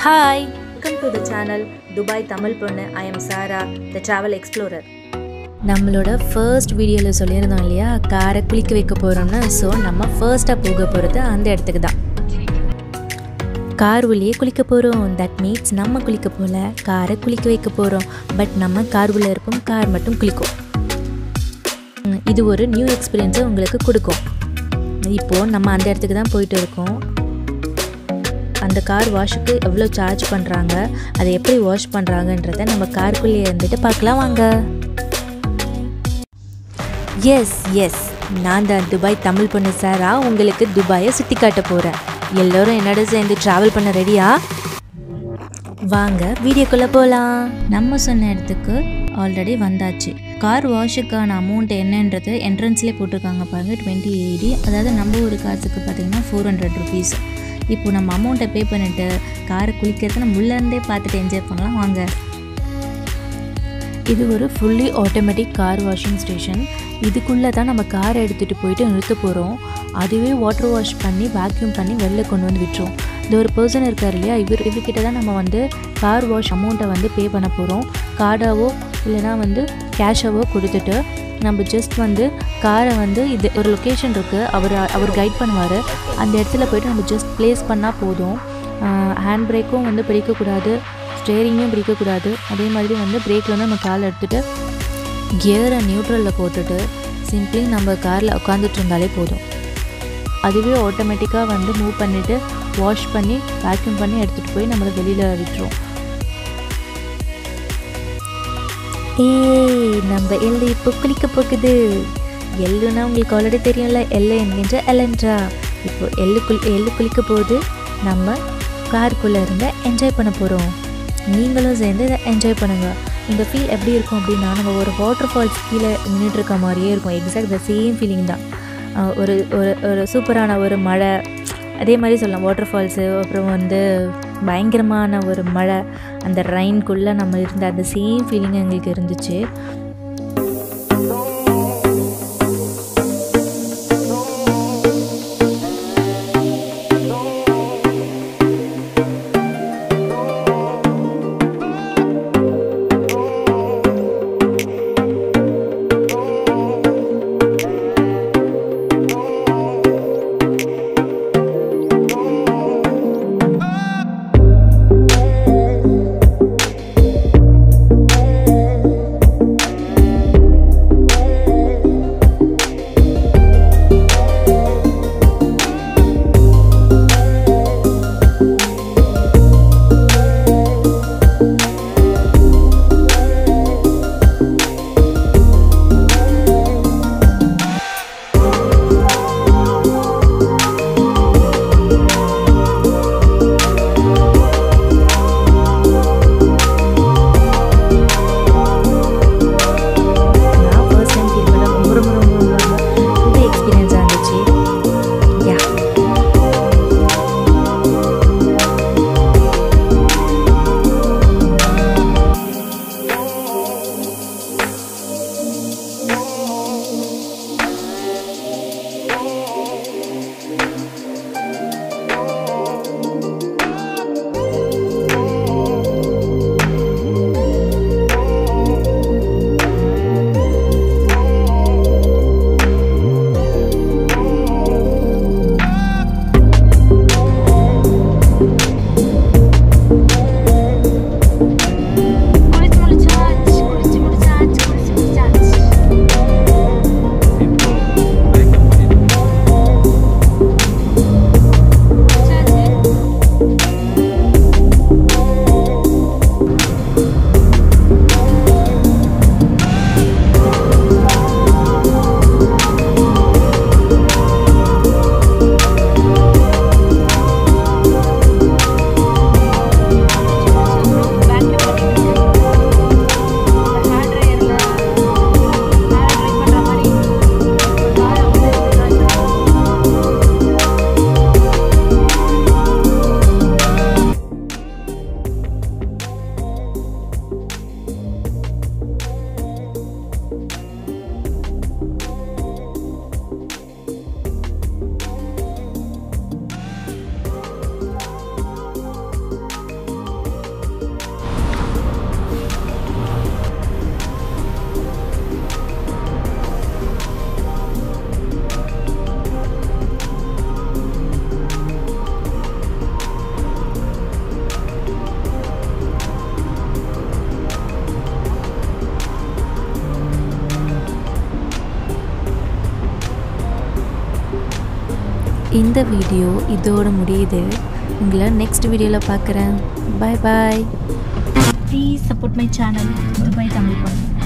Hi welcome to the channel Dubai Tamil பொண்ணு I am Sara the travel explorer நம்மளோட first வீடியோவில் சொல்லியிருந்தோம் இல்லையா காரை குளிக்க வைக்க போகிறோம்னு ஸோ நம்ம ஃபர்ஸ்ட்டாக போக போகிறது அந்த இடத்துக்கு தான் கார் உள்ளே குளிக்க போகிறோம் தட் மீன்ஸ் நம்ம குளிக்க போகல காரை குளிக்க வைக்க போகிறோம் பட் நம்ம கார் உள்ளே இருப்போம் கார் மட்டும் குளிக்கும் ம், இது ஒரு நியூ எக்ஸ்பீரியன்ஸை உங்களுக்கு கொடுக்கும் இப்போது நம்ம அந்த இடத்துக்கு தான் போயிட்டு இருக்கோம் அந்த கார் வாஷுக்கு எவ்வளோ சார்ஜ் பண்ணுறாங்க அதை எப்படி வாஷ் பண்ணுறாங்கன்றத நம்ம காருக்குள்ளேயே இருந்துட்டு பார்க்கலாம் வாங்க எஸ் எஸ் நான் தான் துபாய் தமிழ் பொண்ணு சாரா உங்களுக்கு துபாயை சுற்றி காட்ட போகிறேன் எல்லோரும் என்னோட சேர்ந்து ட்ராவல் பண்ண ரெடியா வாங்க வீடியோக்குள்ளே போகலாம் நம்ம சொன்ன இடத்துக்கு ஆல்ரெடி வந்தாச்சு கார் வாஷுக்கான அமௌண்ட் என்னன்றது என்ட்ரன்ஸ்லேயே போட்டிருக்காங்க பாருங்கள் டுவெண்ட்டி எயிட்டி அதாவது நம்ம ஒரு காசுக்கு பார்த்தீங்கன்னா ஃபோர் ஹண்ட்ரட் ருபீஸ் இப்போ நம்ம அமௌண்ட்டை பே பண்ணிவிட்டு காரை குளிக்கிறத நம்ம உள்ளேருந்தே பார்த்துட்டு என்ஜாய் பண்ணலாம் வாங்க இது ஒரு fully automatic car washing station இதுக்குள்ளே தான் நம்ம காரை எடுத்துகிட்டு போயிட்டு நிறுத்த போகிறோம் அதுவே வாட்டர் வாஷ் பண்ணி வேக்யூம் பண்ணி வெளில கொண்டு வந்து விட்டுரும் இந்த ஒரு பர்சன் இருக்கார் இல்லையா இவர் இவர்கிட்ட தான் நம்ம வந்து கார் வாஷ் அமௌண்ட்டை வந்து பே பண்ண போகிறோம் கார்டாவோ இல்லைனா வந்து கேஷாவோ கொடுத்துட்டு நம்ம ஜஸ்ட் வந்து காரை வந்து இது ஒரு லொக்கேஷன் இருக்குது அவர் அவர் கைட் பண்ணுவார் அந்த இடத்துல போயிட்டு நம்ம ஜஸ்ட் ப்ளேஸ் பண்ணால் போதும் ஹேண்ட் பிரேக்கும் வந்து பிடிக்கக்கூடாது ஸ்டேரிங்கும் பிடிக்கக்கூடாது அதே மாதிரி வந்து பிரேக்கில் வந்து நம்ம கால் எடுத்துகிட்டு கியரை நியூட்ரலில் போட்டுட்டு சிம்பிளி நம்ம காரில் உட்காந்துட்டு இருந்தாலே போதும் அதுவே ஆட்டோமேட்டிக்காக வந்து மூவ் பண்ணிவிட்டு வாஷ் பண்ணி வேக்யூம் பண்ணி எடுத்துகிட்டு போய் நம்மளை வெளியில் விட்டுரும் ஏய் நம்ம எல்லு இப்போ குளிக்க போகுது எள்ளுனா உங்களுக்கு ஆல்ரெடி தெரியும்ல எல்லு என்கின்ற எலன்ட்ரா இப்போ எள்ளு குளி எள்ளு குளிக்க போது நம்ம காருக்குள்ளே இருந்து என்ஜாய் பண்ண போகிறோம் நீங்களும் சேர்ந்து இதை என்ஜாய் பண்ணுங்கள் இந்த ஃபீல் எப்படி இருக்கும் அப்படின்னா நம்ம ஒரு வாட்டர் ஃபால்ஸ் கீழே நின்றுட்டு இருக்க மாதிரியே இருக்கும் எக்ஸாக்ட் த சேம் ஃபீலிங் தான் ஆஹ் ஒரு ஒரு ஒரு சூப்பரான ஒரு மழை அதே மாதிரி சொல்லலாம் வாட்டர் ஃபால்ஸு அப்புறம் வந்து பயங்கரமான ஒரு மழை அந்த ரெயின்குள்ளே நம்ம இருந்த அந்த சேம் ஃபீலிங் எங்களுக்கு இருந்துச்சு இந்த வீடியோ இதோட முடியுது உங்களை நெக்ஸ்ட் வீடியோவில் பார்க்குறேன் பாய் பாய் Please support my channel, Dubai Tamil Point.